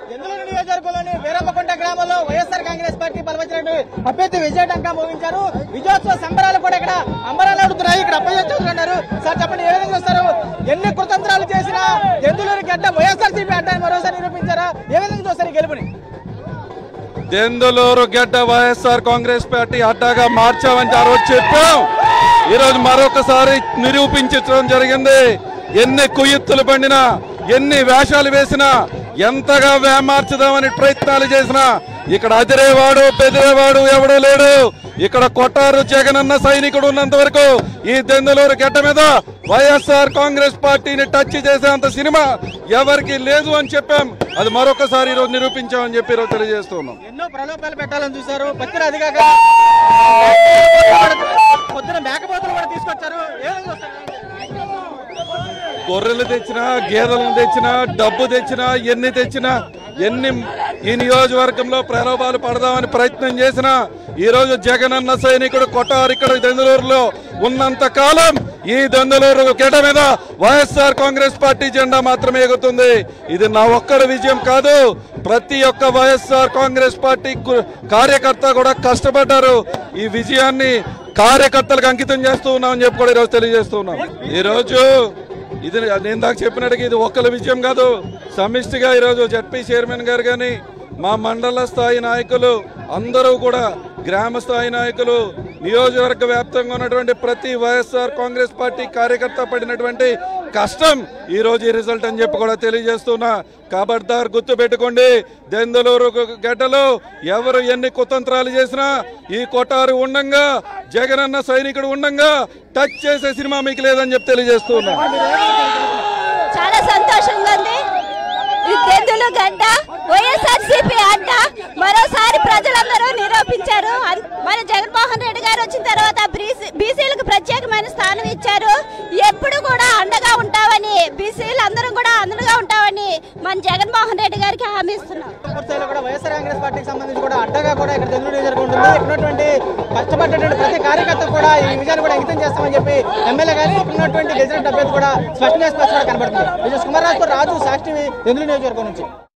ఎందులోని నియోజకవర్గంలోని వీరమ్మకుంట గ్రామంలో వైఎస్ఆర్ కాంగ్రెస్ పార్టీ బలపరిచినటువంటి అభ్యర్థి విజయటంకా మోగించారు విజయోత్సవ సంబరాలు కూడా ఇక్కడ అంబరాలు ఆడుతున్నాయి ఇక్కడ అప్పయ్య ఉన్నారు సార్ చెప్పండి ఏ విధంగా వస్తారు ఎన్ని కుతంత్రాలు చేసినా ఎందులోని గడ్డ వైఎస్ఆర్ సిపి అడ్డాన్ని మరోసారి నిరూపించారా ఏ విధంగా చూస్తారు ఈ గెలుపుని దెందులూరు గడ్డ వైఎస్ఆర్ కాంగ్రెస్ పార్టీ అడ్డాగా మార్చామని ఆ రోజు చెప్పాం ఈరోజు మరొకసారి నిరూపించడం జరిగింది ఎన్ని కుయుత్తులు పండినా ఎన్ని వేషాలు వేసినా ఎంతగా వేమార్చుదామని ప్రయత్నాలు చేసినా ఇక్కడ అదిరేవాడు బెదిరేవాడు ఎవడూ లేడు ఇక్కడ కొట్టారు జగనన్న సైనికుడు ఉన్నంత వరకు ఈ దెందులూరు గడ్డ మీద వైఎస్ఆర్ కాంగ్రెస్ పార్టీని టచ్ చేసేంత సినిమా ఎవరికి లేదు అని చెప్పాం అది మరొకసారి ఈరోజు నిరూపించామని చెప్పి ఈరోజు తెలియజేస్తున్నాం ఎన్నో ప్రలోభాలు పెట్టాలని చూశారు పత్తిన అదిగాక పొద్దున మేకపోతులు కూడా తీసుకొచ్చారు ఏ విధంగా వస్తారు గొర్రెలు తెచ్చినా గేదెలను తెచ్చినా డబ్బు తెచ్చినా ఎన్ని తెచ్చినా ఎన్ని ఈ నియోజకవర్గంలో ప్రలోభాలు పడదామని ప్రయత్నం చేసినా ఈ రోజు జగనన్న సైనికుడు కొట్టారు ఇక్కడ దెందులూరులో ఉన్నంత కాలం ఈ దెందులూరు గెట మీద వైఎస్ఆర్ కాంగ్రెస్ పార్టీ జెండా మాత్రమే ఎగుతుంది ఇది నా ఒక్కడి విజయం కాదు ప్రతి ఒక్క వైఎస్ఆర్ కాంగ్రెస్ పార్టీ కు- కార్యకర్త కూడా కష్టపడ్డారు ఈ విజయాన్ని కార్యకర్తలకు అంకితం చేస్తూ ఉన్నామని చెప్పి కూడా ఈరోజు తెలియజేస్తూ ఉన్నాం ఈరోజు ఇది నేను దాకా చెప్పినట్టుగా ఇది ఒక్కల విజయం కాదు సమిష్టిగా ఈరోజు జడ్పీ చైర్మన్ గారు కానీ మా మండల స్థాయి నాయకులు అందరూ కూడా గ్రామ స్థాయి నాయకులు నియోజకవర్గ వ్యాప్తంగా ఉన్నటువంటి ప్రతి వైఎస్ఆర్ కాంగ్రెస్ పార్టీ కార్యకర్త పడినటువంటి కష్టం ఈ రోజు ఈ రిజల్ట్ అని చెప్పి కూడా తెలియజేస్తున్నా ఖబర్దార్ గుర్తు పెట్టుకోండి దెందలూరు గడ్డలో ఎవరు ఎన్ని కుతంత్రాలు చేసినా ఈ కొట్టారు ఉండంగా జగనన్న సైనికుడు ఉండంగా టచ్ చేసే సినిమా మీకు లేదని చెప్పి తెలియజేస్తున్నా చాలా సంతోషంగా ఉంది ఈ తెందులు గడ్డ వైఎస్ఆర్సీపీ అడ్డ మరోసారి ప్రజలందరూ నిరూపించారు అన్- మన జగన్మోహన్ రెడ్డి గారు వచ్చిన తర్వాత బీసీ- బీసీలకు ప్రత్యేకమైన స్థానం ఇచ్చారు ఎప్పుడు కూడా అండగా ఉంటామని బీసీలు అందరం కూడా అండగా ఉంటామని మన జగన్మోహన్ రెడ్డి గారికి హామీ ఇస్తున్నాం పూర్తి స్థాయిలో కూడా వైఎస్ఆర్ కాంగ్రెస్ పార్టీకి సంబంధించి కూడా అడ్డగా కూడా ఇక్కడ చంద్రుడు నియోజకవర్గం ఉంటుంది ఇక్కడ ఉన్నటువంటి కష్టపడ్డటువంటి ప్రతి కార్యకర్త కూడా ఈ విజయాన్ని కూడా అంకితం చేస్తామని చెప్పి ఎమ్మెల్యే గానీ ఇక్కడ ఉన్నటువంటి గెలిచిన అభ్యర్థి కూడా స్పష్టంగా స్పష్టంగా కనబడుతుంది విజయ్ కుమార్ రాజు రాజు సాక్షి చంద్రుడు నియోజకవర్గం నుంచి